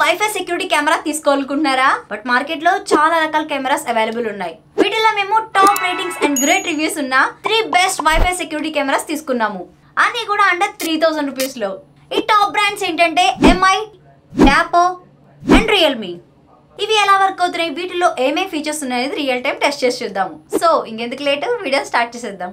Wifi security camera తీసుకోవాలనుకుంటున్నారా but market లో చాలా రకాల కెమెరాస్ అవైలబుల్ ఉన్నాయి వీటిలో మేము top ratings and great reviews ఉన్న three best wifi security cameras తీసుకున్నాము అన్ని కూడా అండర్ త్రీ థౌసండ్ రూపీస్ లో ఈ టాప్ బ్రాండ్స్ ఏంటంటే ఎంఐ డాపో అండ్ రియల్మీ ఇవి ఎలా వర్క్ అవుతున్నాయి వీటిలో ఏమేమి ఫీచర్స్ ఉన్నాయనేది రియల్ టైం టెస్ట్ చేసి చూద్దాము సో ఇంకెందుకు లేట్ వీడియో స్టార్ట్ చేసేద్దాం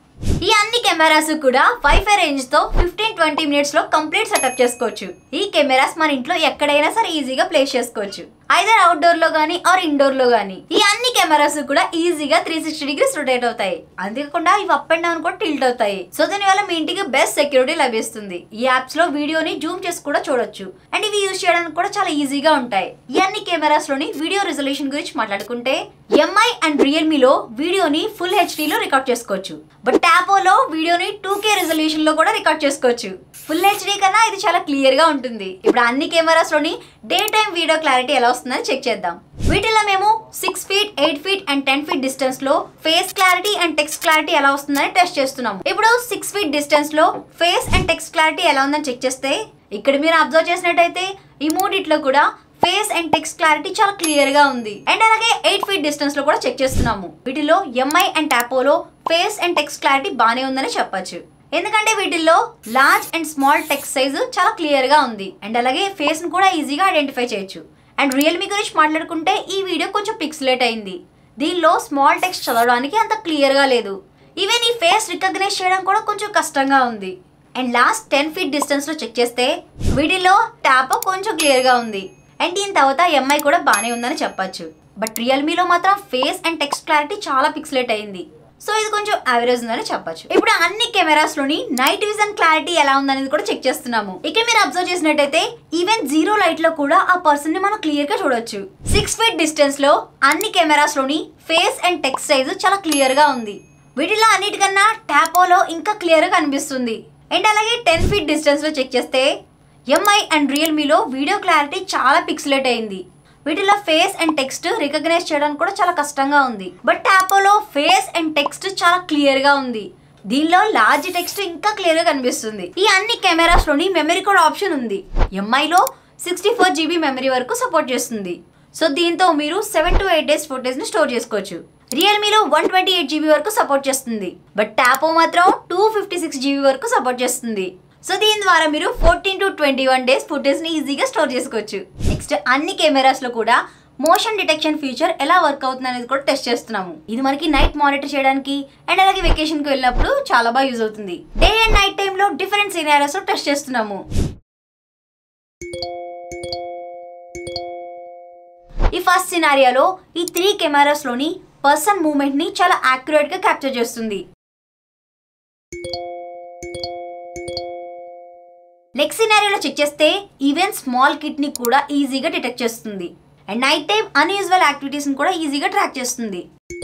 ఈ అన్ని కెమెరాస్ కూడా వైఫై రేంజ్ తో ఫిఫ్టీన్ ట్వంటీ మినిట్స్ లో కంప్లీట్ సెటప్ చేసుకోవచ్చు ఈ కెమెరాస్ మన ఇంట్లో ఎక్కడైనా సరే ఈజీగా ప్లేస్ చేసుకోవచ్చు ఐదర్ అవుట్డోర్ లో గానీ ఆర్ ఇండోర్ లో గానీ ఈ అన్ని కెమెరాస్ కూడా ఈజీగా త్రీ సిక్స్టీ డిగ్రీస్ రొటేట్ అవుతాయి అంతేకాకుండా ఇవి అప్ అండ్ డౌన్ కూడా టిల్ట్ అవుతాయి సో దీని వల్ల మీ ఇంటికి బెస్ట్ సెక్యూరిటీ లభిస్తుంది ఈ యాప్స్ లో వీడియోని జూమ్ చేసి కూడా చూడొచ్చు అండ్ ఇవి యూజ్ చేయడానికి కూడా చాలా ఈజీగా ఉంటాయి ఈ అన్ని కెమెరాస్ లోని వీడియో రిజల్యూషన్ గురించి మాట్లాడుకుంటే ఎంఐ అండ్ రియల్మీలో వీడియోని ఫుల్ హెచ్డీలో రికార్డ్ చేసుకోవచ్చు బట్ టాపోలో వీడియోని టూ కే రిజల్యూషన్ లో కూడా రికార్డ్ చేసుకోవచ్చు ఫుల్ హెచ్డీ కన్నా ఇది చాలా క్లియర్ గా ఉంటుంది ఇప్పుడు అన్ని కెమెరాస్ లోని డే టైం వీడియో క్లారిటీ ఎలా వస్తుందని చెక్ చేద్దాం వీటిలో మేము six feet eight feet and ten feet distance లో face clarity and text clarity ఎలా వస్తుందని టెస్ట్ చేస్తున్నాం ఇప్పుడు సిక్స్ ఫీట్ డిస్టెన్స్ లో ఫేస్ అండ్ టెక్స్ట్ క్లారిటీ ఎలా ఉందని చెక్ చేస్తే ఇక్కడ మీరు అబ్జర్వ్ చేసినట్టయితే ఈ మూడిట్లో కూడా ఫేస్ అండ్ టెక్స్ట్ క్లారిటీ చాలా క్లియర్ గా ఉంది అండ్ అలాగే ఎయిట్ ఫీట్ డిస్టెన్స్ లో కూడా చెక్ చేస్తున్నాము వీటిలో ఎంఐ అండ్ టాపోలో ఫేస్ అండ్ టెక్స్ట్ క్లారిటీ బానే ఉందని చెప్పొచ్చు ఎందుకంటే వీటిల్లో large and small text size చాలా క్లియర్ గా ఉంది అండ్ అలాగే ఫేస్ ను కూడా ఈజీగా ఐడెంటిఫై చేయొచ్చు అండ్ రియల్మీ గురించి మాట్లాడుకుంటే ఈ వీడియో కొంచెం పిక్సలేట్ అయింది దీనిలో స్మాల్ టెక్స్ట్ చదవడానికి అంత క్లియర్ గా లేదు ఈవెన్ ఈ ఫేస్ రికగ్నైజ్ చేయడం కూడా కొంచెం కష్టంగా ఉంది and last ten feet distance లో చెక్ చేస్తే వీటిలో ట్యాప్ కొంచెం క్లియర్ గా ఉంది అండ్ దీని తర్వాత ఎంఐ కూడా బాగానే ఉందని చెప్పొచ్చు బట్ రియల్మీలో మాత్రం ఫేస్ అండ్ టెక్స్ట్ క్లారిటీ చాలా పిక్సలేట్ అయింది సో ఇది కొంచెం యావరేజ్ ఉందని చెప్పొచ్చు ఇప్పుడు అన్ని కెమెరాస్ లోని నైట్ విజన్ క్లారిటీ ఎలా ఉందనేది కూడా చెక్ చేస్తున్నాము ఇక్కడ మీరు అబ్జర్వ్ చేసినట్టయితే ఈవెన్ జీరో లైట్ లో కూడా ఆ పర్సన్ ని మనం క్లియర్ గా చూడొచ్చు సిక్స్ ఫీట్ డిస్టెన్స్ లో అన్ని కెమెరాస్ లోని ఫేస్ అండ్ టెక్స్ట్ సైజు చాలా క్లియర్ గా ఉంది వీటిలో అన్నిటికన్నా టాపోలో ఇంకా క్లియర్ గా కనిపిస్తుంది అండ్ అలాగే టెన్ ఫీట్ డిస్టెన్స్ లో చెక్ చేస్తే ఎంఐ అండ్ రియల్మీలో వీడియో క్లారిటీ చాలా పిక్సలేట్ అయింది వీటిలో ఫేస్ అండ్ టెక్స్ట్ రికగ్నైజ్ చేయడానికి కూడా చాలా కష్టంగా ఉంది బట్ టాపోలో ఫేస్ అండ్ టెక్స్ట్ చాలా క్లియర్ గా ఉంది దీనిలో లార్జ్ టెక్స్ట్ ఇంకా క్లియర్ గా కనిపిస్తుంది ఈ అన్ని కెమెరాస్ లోని మెమరీ కోడ్ ఆప్షన్ ఉంది ఎంఐలో సిక్స్టీ ఫోర్ జీబీ మెమరీ వరకు సపోర్ట్ చేస్తుంది సో దీంతో మీరు seven to eight days photos ని స్టోర్ చేసుకోవచ్చు రియల్మీలో వన్ ట్వంటీ ఎయిట్ జీబీ వరకు సపోర్ట్ చేస్తుంది బట్ టాపో మాత్రం టూ ఫిఫ్టీ సిక్స్ జీబీ వరకు సపోర్ట్ చేస్తుంది సో దీని ద్వారా మీరు fourteen to twenty one days footage ని ఈజీగా స్టోర్ చేసుకోవచ్చు నెక్స్ట్ అన్ని కెమెరాస్ లో కూడా మోషన్ డిటెక్షన్ ఫీచర్ ఎలా వర్క్ అవుతుంది అనేది కూడా టెస్ట్ చేస్తున్నాము ఇది మనకి నైట్ మానిటర్ చేయడానికి అండ్ అలాగే వెకేషన్ కి వెళ్ళినప్పుడు చాలా బాగా యూజ్ అవుతుంది డే అండ్ నైట్ టైమ్ లో డిఫరెంట్ సినారియోస్ లో టెస్ట్ చేస్తున్నాము ఈ ఫస్ట్ సినారియాలో ఈ త్రీ కెమెరాస్ లోని పర్సన్ మూమెంట్ ని చాలా యాక్యురేట్ గా క్యాప్చర్ చేస్తుంది నెక్స్ట్ సినారియోలో చెక్ చేస్తే ఈవెన్ స్మాల్ కిట్ ని కూడా ఈజీగా డిటెక్ట్ చేస్తుంది and night time unusual activities ని కూడా ఈజీగా ట్రాక్ చేస్తుంది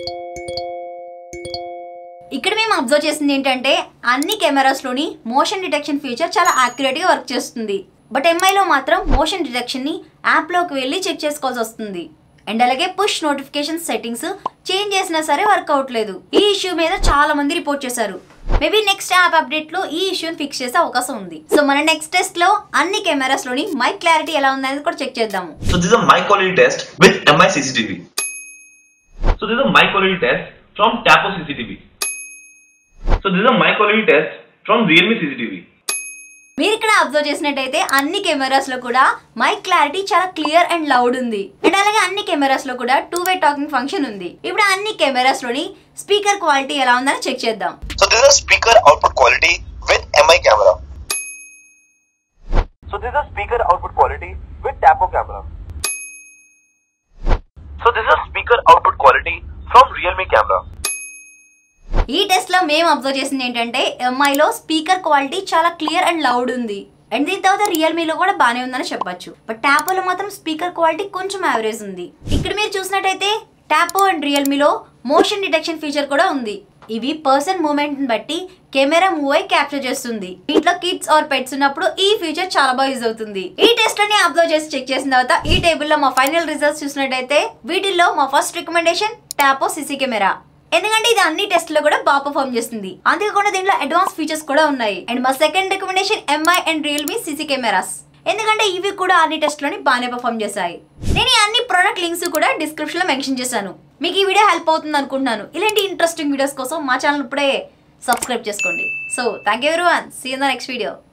ఇక్కడ మేము అబ్జర్వ్ చేసింది ఏంటంటే అన్ని కెమెరాస్ లోని మోషన్ డిటెక్షన్ ఫీచర్ చాలా యాక్యురేట్ గా వర్క్ చేస్తుంది బట్ ఎంఐలో మాత్రం మోషన్ డిటెక్షన్ ని యాప్ లోకి వెళ్ళి చెక్ చేసుకోవాల్సి వస్తుంది అండ్ అలాగే పుష్ నోటిఫికేషన్ సెట్టింగ్స్ చేంజ్ చేసినా సరే వర్క్ అవట్లేదు ఈ ఇష్యూ మీద చాలా మంది రిపోర్ట్ చేశారు మేబీ నెక్స్ట్ యాప్ అప్డేట్ లో ఈ ఇష్యూని ఫిక్స్ చేసే అవకాశం ఉంది సో మన నెక్స్ట్ టెస్ట్ లో అన్ని కెమెరాస్ లోని మైక్ క్లారిటీ ఎలా ఉందనేది కూడా చెక్ చేద్దాము So this is a mic quality test with MI CCTV. So this is a mic quality test from Tapo CCTV. So this is a mic quality test from Realme CCTV. మీరు ఇక్కడ observe చేసినట్టయితే అన్ని cameras లో కూడా mic clarity చాలా clear and loud ఉంది and అలాగే అన్ని కెమెరాస్ లో కూడా టూ వే టాకింగ్ ఫంక్షన్ ఉంది ఇప్పుడు అన్ని కెమెరాస్ లోని స్పీకర్ క్వాలిటీ ఎలా ఉందని చెక్ చేద్దాం So this is speaker output quality with MI camera. So this is speaker output quality with Tapo camera. So this is speaker output quality from Realme camera. ఈ test లో మేము observe చేసింది ఏంటంటే MI లో speaker quality చాలా clear and loud ఉంది and దీని తర్వాత రియల్మీలో కూడా బాగానే ఉందని చెప్పొచ్చు బట్ టాపోలో మాత్రం స్పీకర్ క్వాలిటీ కొంచెం యావరేజ్ ఉంది ఇక్కడ మీరు చూసినట్టయితే టాపో అండ్ రియల్మీలో మోషన్ డిటెక్షన్ ఫీచర్ కూడా ఉంది ఇవి పర్సన్ మూమెంట్ ని బట్టి కెమెరా మూవ్ అయి క్యాప్చర్ చేస్తుంది ఇంట్లో కిడ్స్ ఆర్ పెట్స్ ఉన్నప్పుడు ఈ ఫీచర్ చాలా బాగా యూజ్ అవుతుంది ఈ టెస్ట్ అని అబ్జర్వ్ చేసి చెక్ చేసిన తర్వాత ఈ టేబుల్ లో మా ఫైనల్ రిజల్ట్స్ చూసినట్టయితే వీటిల్లో మా first recommendation Tapo CC camera ఎందుకంటే ఇది అన్ని టెస్ట్ లో కూడా బాగా పర్ఫామ్ చేస్తుంది అంతేకాకుండా దీంట్లో అడ్వాన్స్ ఫీచర్స్ కూడా ఉన్నాయి అండ్ మా second recommendation MI and Realme CC cameras ఎందుకంటే ఇవి కూడా అన్ని టెస్ట్లోని బాగానే పర్ఫామ్ చేశాయి నేను ఈ అన్ని ప్రోడక్ట్ లింక్స్ కూడా డిస్క్రిప్షన్లో మెన్షన్ చేశాను మీకు ఈ వీడియో హెల్ప్ అవుతుంది అనుకుంటున్నాను ఇలాంటి ఇంట్రెస్టింగ్ వీడియోస్ కోసం మా ఛానల్ ఇప్పుడే సబ్స్క్రైబ్ చేసుకోండి so thank you everyone see in the next video